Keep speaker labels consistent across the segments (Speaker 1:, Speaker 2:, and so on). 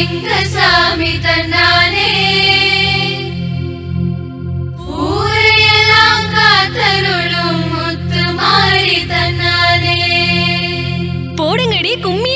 Speaker 1: எங்க சாமி தன்னானே ஊரையெல்லாம் காத்தருளும் முத்து மாறி தன்னானே
Speaker 2: போடுங்கடி கும்மிய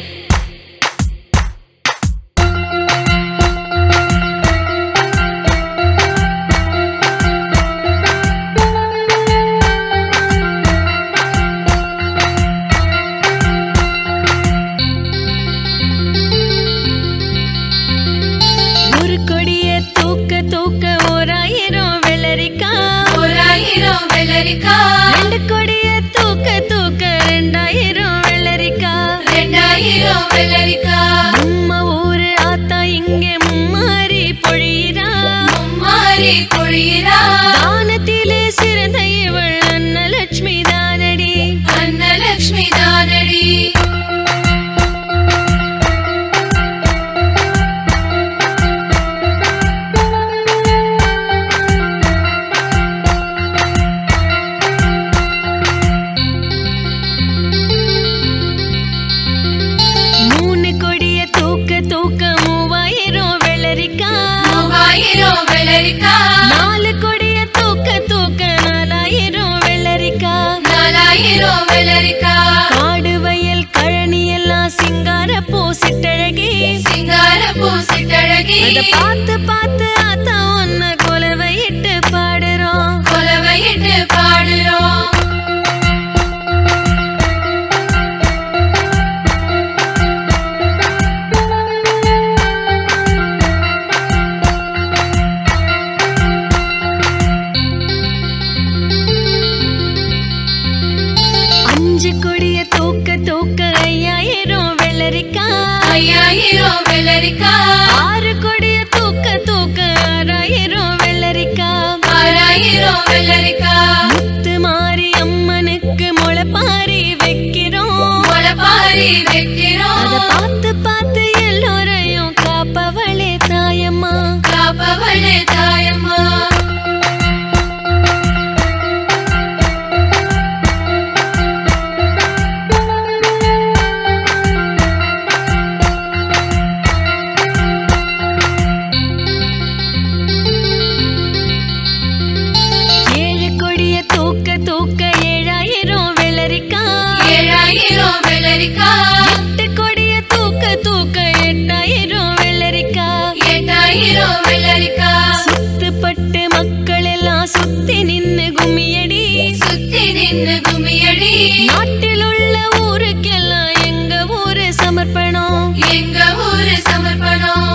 Speaker 2: ஒரு கொடிய தூக்க தூக்க ஓராயிரம் வெள்ளரிக்கா
Speaker 1: ஓராயிரம் வெள்ளரிக்கா
Speaker 2: ரெண்டு கொடிய தூக்க தூக்க ரெண்டாயிரம் வெள்ளரிக்கா
Speaker 1: ரெண்டாயிரம் வெள்ளரிக்கா
Speaker 2: நம்ம ஊரு ஆத்தா இங்க மும்மாரி பொழியிறா
Speaker 1: மும்மாரி பொழியிறா
Speaker 2: தானத்திலே சிறந்த இவள் அன்னலட்சுமி தானடி
Speaker 1: அன்னலக்ஷ்மி தானடி
Speaker 2: மூணு கொடிய தூக்க தூக்க மூவாயிரம் வெள்ளரிக்கா
Speaker 1: மூவாயிரம் வெள்ளரிக்கா
Speaker 2: நாலு கொடிய தூக்க தூக்க நாலாயிரம் வெள்ளரிக்கா
Speaker 1: நாலாயிரம் வெள்ளரிக்கா
Speaker 2: காடு வயல் கழனி எல்லாம் சிங்கார பூ சிட்டழகி
Speaker 1: சிங்கார பூசிட்டழகி
Speaker 2: அத பார்த்து பார்த்து ஆத்தா ஒன்ன கொலவையிட்டு பாடுறோம்
Speaker 1: கொலவையிட்டு பாடுறோம்
Speaker 2: அஞ்சு கொடிய தூக்க தூக்க ஐயாயிரம் வெள்ளரிக்கா
Speaker 1: ஐயாயிரம் வெள்ளரிக்கா
Speaker 2: ஆறு கொடிய தூக்க தூக்க ஆறாயிரம் வெள்ளரிக்கா
Speaker 1: ஆறாயிரம் வெள்ளரிக்கா
Speaker 2: முத்து மாறி அம்மனுக்கு முளைப்பாரி வைக்கிறோம்
Speaker 1: முளைப்பாரி
Speaker 2: அத
Speaker 1: வைக்கிறோம்
Speaker 2: பார்த்து பார்த்து எல்லோரையும் காப்பவளே தாயம்மா
Speaker 1: காப்பவளே தாயம்மா
Speaker 2: ஏழு கொடிய தூக்க தூக்க ஏழாயிரம் வெள்ளரிக்கா
Speaker 1: ஏழாயிரம் வெள்ளரிக்கா
Speaker 2: எட்டு கொடிய தூக்க தூக்க எட்டாயிரம் வெள்ளரிக்கா
Speaker 1: எட்டாயிரம் வெள்ளரிக்கா
Speaker 2: சுத்துப்பட்டு மக்கள் எல்லாம் சுத்தி நின்னு கும்மியடி
Speaker 1: சுத்தி நின்னு கும்மியடி
Speaker 2: நாட்டில் உள்ள ஊருக்கெல்லாம் எங்க ஊரு சமர்ப்பணம்
Speaker 1: எங்க ஊரு சமர்ப்பணம்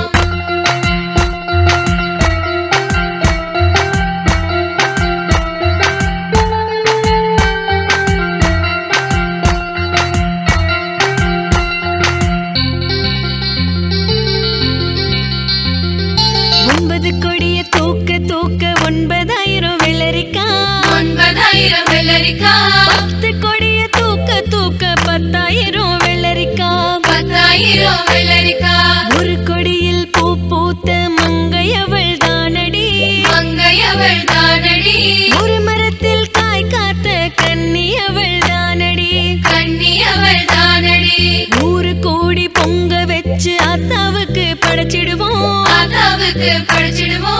Speaker 2: ஒன்பது கொடிய தூக்க தூக்க ஒன்பதாயிரம் வெள்ளரிக்கா
Speaker 1: ஒன்பதாயிரம் வெள்ளரிக்கா
Speaker 2: பத்து கொடிய தூக்க தூக்க பத்தாயிரம் வெள்ளரிக்கா
Speaker 1: பத்தாயிரம் வெள்ளரிக்கா
Speaker 2: ஒரு கொடியில் பூ பூத்த மங்கையவள் தானடி
Speaker 1: மங்கையவள் தானடி
Speaker 2: ஒரு மரத்தில் காய் காத்த கன்னியவள் தானடி
Speaker 1: கண்ணியவள் தானடி
Speaker 2: நூறு கோடி பொங்க வச்சு அத்தாவுக்கு படைச்சிடுவோம்
Speaker 1: ஆத்தாவுக்கு படிச்சிடுவோம்